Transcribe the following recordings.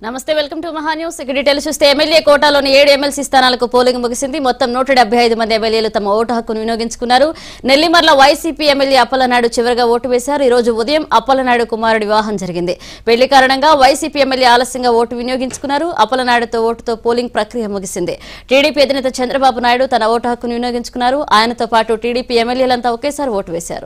నమస్తే welcome to Maha news ఇక details చూస్తే ఎమ్మెల్యే కోటాలోని ఏడు ఎమ్మెల్సీ స్థానాలకు పోలింగ్ ముగిసింది మొత్తం నూట డెబ్బై ఐదు మంది ఎమ్మెల్యేలు తమ ఓటు హక్కును వినియోగించుకున్నారు నెల్లిమర్ల వైసీపీ ఎమ్మెల్యే అప్పలనాయుడు చివరిగా ఓటు వేశారు ఈ రోజు ఉదయం అప్పలనాయుడు కుమారుడి వివాహం జరిగింది పెళ్లి కారణంగా వైసీపీ ఎమ్మెల్యే ఆలస్యంగా ఓటు వినియోగించుకున్నారు అప్పలనాయుడుతో ఓటుతో పోలింగ్ ప్రక్రియ ముగిసింది టీడీపీ అధినేత చంద్రబాబు నాయుడు తన ఓటు హక్కును వినియోగించుకున్నారు ఆయనతో పాటు టీడీపీ ఎమ్మెల్యేలంతా ఒకేసారి ఓటు వేశారు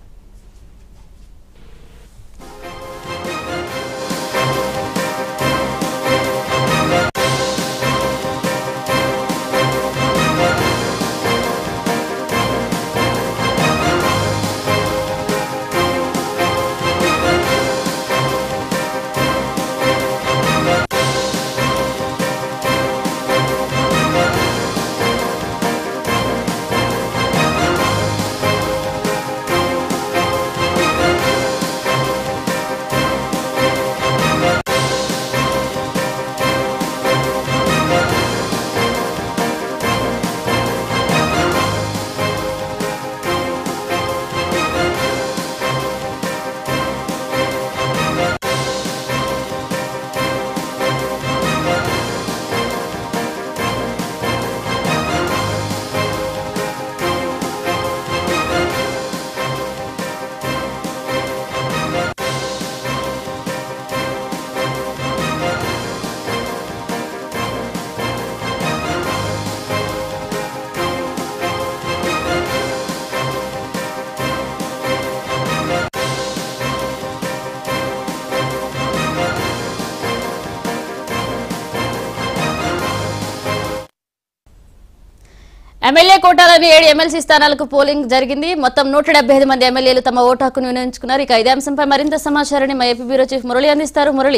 ఎమ్మెల్యే కోటాలోని ఏడు ఎమ్మెల్సీ స్థానాలకు పోలింగ్ జరిగింది మొత్తం నూట డెబ్బై ఐదు మంది ఎమ్మెల్యేలు తమ ఓటు హక్కును వినియోగించుకున్నారు ఇక ఇదే అంశంపై మరింత సమాచారాన్ని మా ఏపీ బ్యూరో చీఫ్ మురళి అందిస్తారు మురళి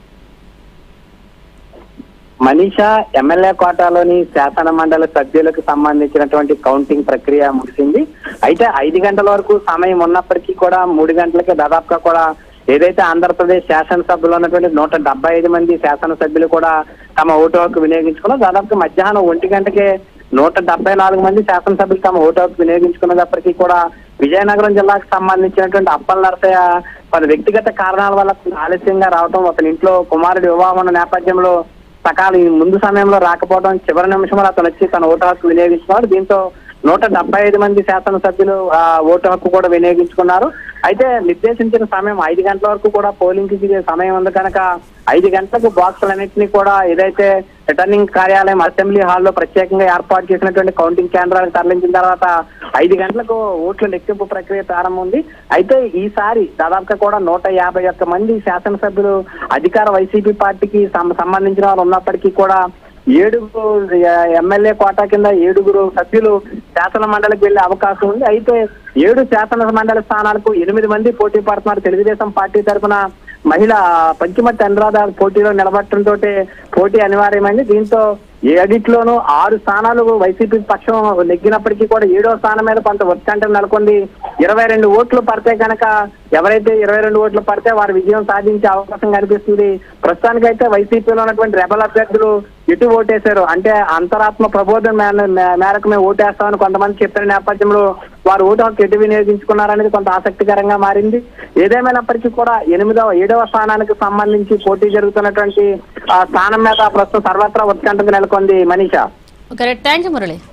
మనీషా ఎమ్మెల్యే కోటాలోని శాసన మండలి సభ్యులకు సంబంధించినటువంటి కౌంటింగ్ ప్రక్రియ ముగిసింది అయితే ఐదు గంటల వరకు సమయం ఉన్నప్పటికీ కూడా మూడు గంటలకే దాదాపుగా కూడా ఏదైతే ఆంధ్రప్రదేశ్ శాసనసభలో ఉన్నటువంటి నూట డెబ్బై ఐదు మంది శాసనసభ్యులు కూడా తమ ఓటు హక్కు వినియోగించుకున్నారు దాదాపుగా మధ్యాహ్నం ఒంటి గంటకే నూట డెబ్బై నాలుగు మంది శాసనసభ్యులు తమ ఓటు హక్కు వినియోగించుకున్నప్పటికీ కూడా విజయనగరం జిల్లాకు సంబంధించినటువంటి అప్పల నరసయ్య పలు వ్యక్తిగత కారణాల వల్ల ఆలస్యంగా రావడం అతని ఇంట్లో కుమారుడి వివాహం ఉన్న నేపథ్యంలో సకాలం ఈ ముందు సమయంలో రాకపోవడం చివరి నిమిషంలో అతను వచ్చి తన ఓటు హక్కు వినియోగించుకున్నారు దీంతో నూట డెబ్బై ఐదు మంది శాసనసభ్యులు ఆ ఓటు హక్కు కూడా వినియోగించుకున్నారు అయితే నిర్దేశించిన సమయం ఐదు గంటల వరకు కూడా పోలింగ్ కి సమయం ఉంది కనుక ఐదు గంటలకు బాక్సులన్నింటినీ కూడా ఏదైతే రిటర్నింగ్ కార్యాలయం అసెంబ్లీ హాల్లో ప్రత్యేకంగా ఏర్పాటు చేసినటువంటి కౌంటింగ్ కేంద్రాలకు తరలించిన తర్వాత ఐదు గంటలకు ఓట్ల లెక్కింపు ప్రక్రియ ప్రారంభం ఉంది అయితే ఈసారి దాదాపుగా కూడా నూట యాభై ఒక్క మంది శాసనసభ్యులు అధికార వైసీపీ పార్టీకి సం- సంబంధించిన వారు ఉన్నప్పటికీ కూడా ఏడుగురు ఎమ్మెల్యే కోటా కింద ఏడుగురు సభ్యులు శాసన మండలికి వెళ్లే అవకాశం ఉంది అయితే ఏడు శాసన మండలి స్థానాలకు ఎనిమిది మంది పోటీ పడుతున్నారు తెలుగుదేశం పార్టీ తరఫున మహిళ పంచమతి అనురాధ పోటీలో నిలబడటంతో పోటీ అనివార్యమైంది దీంతో ఏడిట్లోనూ ఆరు స్థానాలు వైసీపీ పక్షం నెగ్గినప్పటికీ కూడా ఏడో స్థానం మీద కొంత ఉత్కంఠ నెలకొంది ఇరవై రెండు ఓట్లు పడితే కనుక ఎవరైతే ఇరవై రెండు ఓట్లు పడితే వారు విజయం సాధించే అవకాశం కనిపిస్తుంది ప్రస్తుతానికైతే వైసీపీలో ఉన్నటువంటి రెబల్ అభ్యర్థులు ఎటు ఓటేశారు అంటే అంతరాత్మ ప్రబోధం మే- మే- మేరకు మేము ఓటేస్తామని కొంతమంది చెప్పిన నేపథ్యంలో వారు ఓటు హక్కు ఎటు వినియోగించుకున్నారనేది కొంత ఆసక్తికరంగా మారింది ఏదేమైనప్పటికీ కూడా ఎనిమిదవ ఏడవ స్థానానికి సంబంధించి పోటీ జరుగుతున్నటువంటి ఆ స్థానం మీద ప్రస్తుతం సర్వత్రా ఉత్కంఠత నెలకొంది Manisha okay thank you Murali